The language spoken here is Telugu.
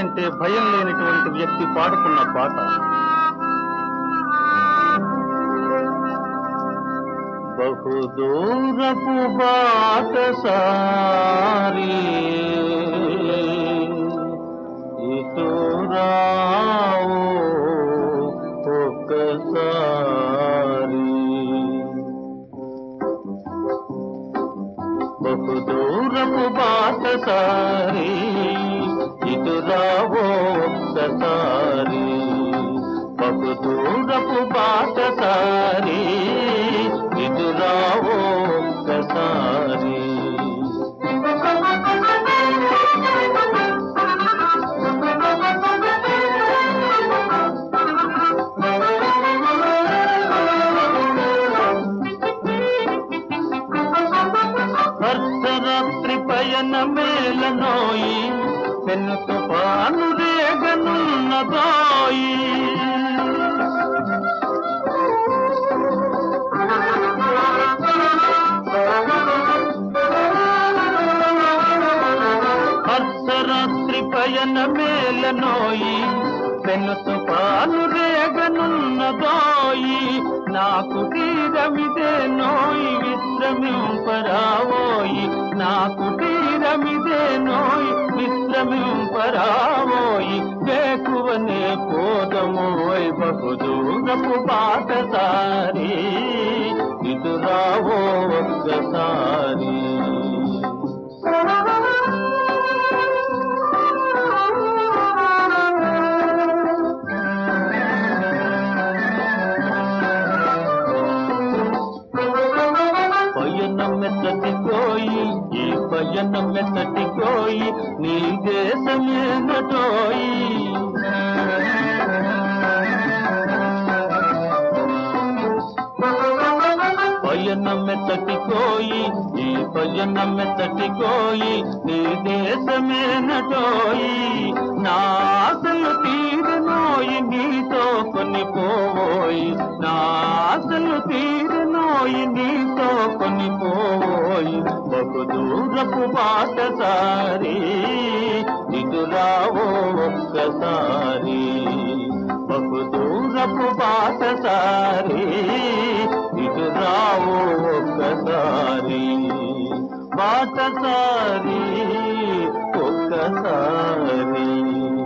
అంటే భయం లేనటువంటి వ్యక్తి పాడుకున్న పాట బహుదూరపు బాట సారి ఇటు రావు ఒక్కసారి బహుదూరపు బాట సారి ఇటు రావో ఒక్కసారి బహుదూరపు బాట సారి ఇటు రావో ఒక్కసారి అర్ధరాత్రి పయన మేలనోయి పెన్ను తుఫాను రేగనున్నదోయి అర్ధరాత్రి పయన మేలనోయి పెన్ను తుఫాను రేగనున్నదోయి నాకు తీరమిదే నోయి విశ్రమింపరావోయి నాకు తీరమిదే నోయి విశ్రమింపరావోయి వేకువనే పోదమోయ్ బహుదూరపు బాట సారి ఇటు రావో ఒక్కసారి పయనం మెత్తటికోయి ఈ పయనం మెత్తటికోయి నీ దేశమేనటోయి పయనం మెత్తటికోయి ఈ పయనం మెత్తటికోయి నీ దేశమేనటోయి నా ఆశలు తీరనోయి నీతో కొని పోవోయి నా ఆశలు తీరనోయి నీతో కొని పోవోయి బహు దూరపు బాట సారి ఇటు రావో ఒక్కసారి బహు దూరపు బాట సారి ఇటు రావో ఒక్కసారి బాట సారి ఒక్కసారి